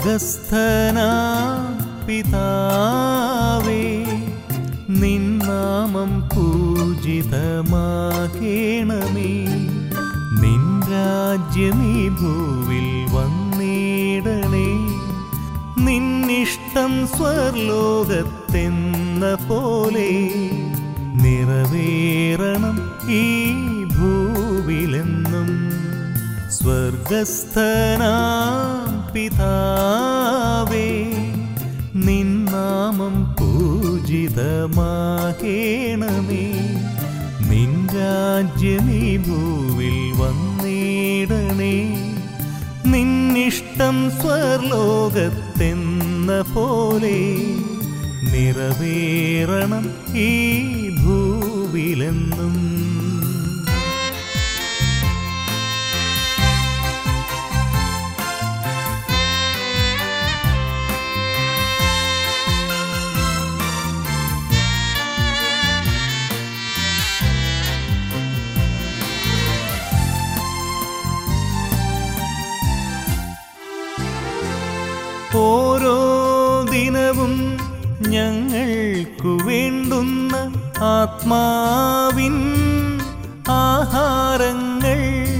സ്വർഗസ്ഥനാ പിതാവേ നിന്നാമം പൂജിതമാകേണമേ നിൻ രാജ്യമീ ഭൂവിൽ വന്നിടണേ നിന്നിഷ്ടം സ്വർലോകത്തെന്ന പോലെ നിറവേറണം ഈ ഭൂവിലെന്നും സ്വർഗസ്ഥനാം പിതാവേ നിന്നാമം പൂജിതമാകേണമേ നിൻ രാജ്യമീ ഭൂവിൽ വന്നിടണേ നിന്നിഷ്ടം സ്വർലോകത്തെന്ന പോലെ നിറവേറണം ഈ ഭൂവിലെന്നും ഓരോ ദിനവും ഞങ്ങൾക്കു വേണ്ടുന്ന ആത്മാവിൻ ആഹാരങ്ങൾ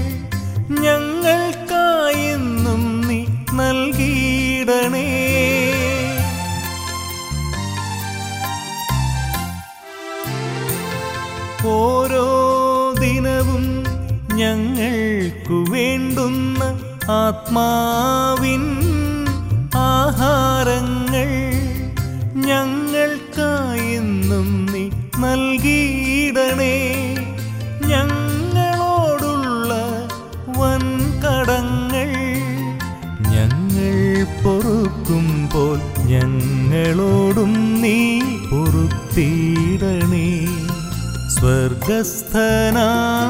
ഞങ്ങൾക്കായെന്നും നീ നൽകിയിടണേ ഓരോ ദിനവും ഞങ്ങൾക്കു വേണ്ടുന്ന ആത്മാവിൻ ആഹാരങ്ങൾ ഞങ്ങൾക്കായെന്നും നീ നൽകിയിടണേ ഞങ്ങളോടുള്ള വൻകടങ്ങൾ ഞങ്ങൾ പൊറുക്കുമ്പോൾ ഞങ്ങളോടും നീ പൊറുത്തിടണേ സ്വർഗസ്ഥനാ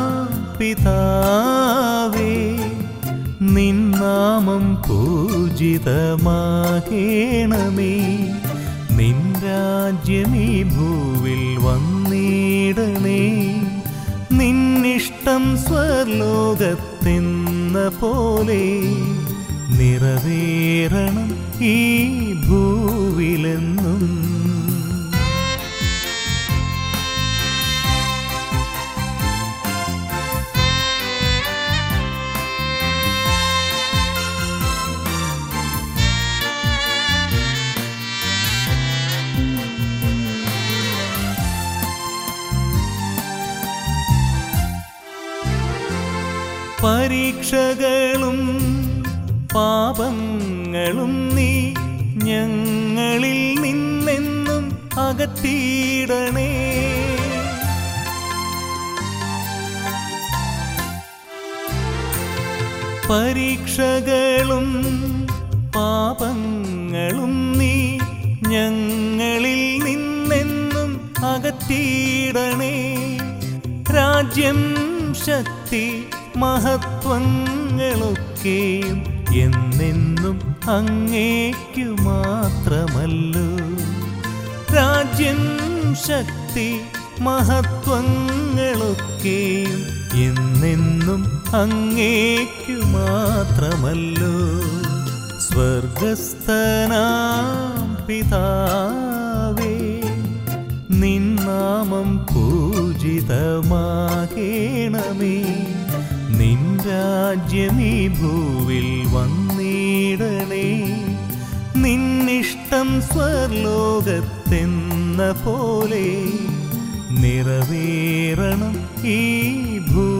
പിതാവേ നിന്നാമം പൂജിതമാകേണമേ നിൻ രാജ്യമീ ഭൂവിൽ വന്നിടണേ നിന്നിഷ്ടം സ്വർലോകത്തെന്ന പോലെ നിറവേറണം ഈ ഭൂവിലെന്നും പരീക്ഷകളും പാപങ്ങളും നീ ഞങ്ങളിൽ നിന്നെന്നും അകറ്റിയിടണേ പരീക്ഷകളും പാപങ്ങളും നീ ഞങ്ങളിൽ നിന്നെന്നും അകറ്റിയിടണേ രാജ്യം ശക്തി മഹത്വങ്ങളൊക്കെയും എന്നെന്നും അങ്ങേക്കു മാത്രമല്ലോ രാജ്യം ശക്തി മഹത്വങ്ങളൊക്കെയും എന്നെന്നും അങ്ങേക്കു മാത്രമല്ലോ സ്വർഗസ്ഥനാം പിതാവേ നിന്നാമം പൂജിതമാകേണമേ നിൻ രാജ്യമീ ഭൂവിൽ വന്നിടണേ നിന്നിഷ്ടം സ്വർലോകത്തെന്ന പോലെ നിറവേറണം ഈ ഭൂ